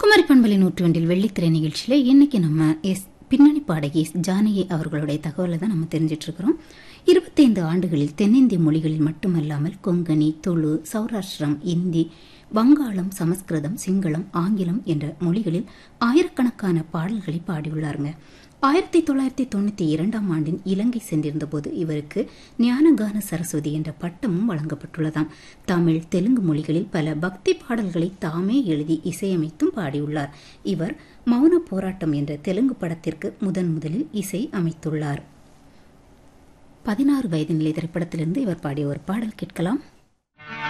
குமரி பண்பலை நூற்றொன்றில் வெள்ளித்திரை நிகழ்ச்சியில் இன்னைக்கு நம்ம எஸ் பின்னணி பாடகி எஸ் ஜானகி அவர்களுடைய தகவலை தான் நம்ம தெரிஞ்சிட்டு இருக்கிறோம் இருபத்தைந்து ஆண்டுகளில் தென்னிந்திய மொழிகளில் மட்டுமல்லாமல் கொங்கணி துளு சௌராஷ்டிரம் இந்தி வங்காளம் சமஸ்கிருதம் சிங்களம் ஆங்கிலம் என்ற மொழிகளில் ஆயிரக்கணக்கான பாடல்களை பாடியுள்ளாருங்க ஆயிரத்தி தொள்ளாயிரத்தி தொண்ணூத்தி இரண்டாம் ஆண்டின் இலங்கை சென்றிருந்த போது இவருக்கு ஞானகான சரஸ்வதி என்ற பட்டமும் வழங்கப்பட்டுள்ளதாம் தமிழ் தெலுங்கு மொழிகளில் பல பக்தி பாடல்களை தாமே எழுதி இசையமைத்தும் பாடியுள்ளார் இவர் மௌன போராட்டம் என்ற தெலுங்கு படத்திற்கு முதன் முதலில் இசை அமைத்துள்ளார் பதினாறு வயது நிலை திரைப்படத்திலிருந்து இவர் பாடிய ஒரு பாடல் கேட்கலாம்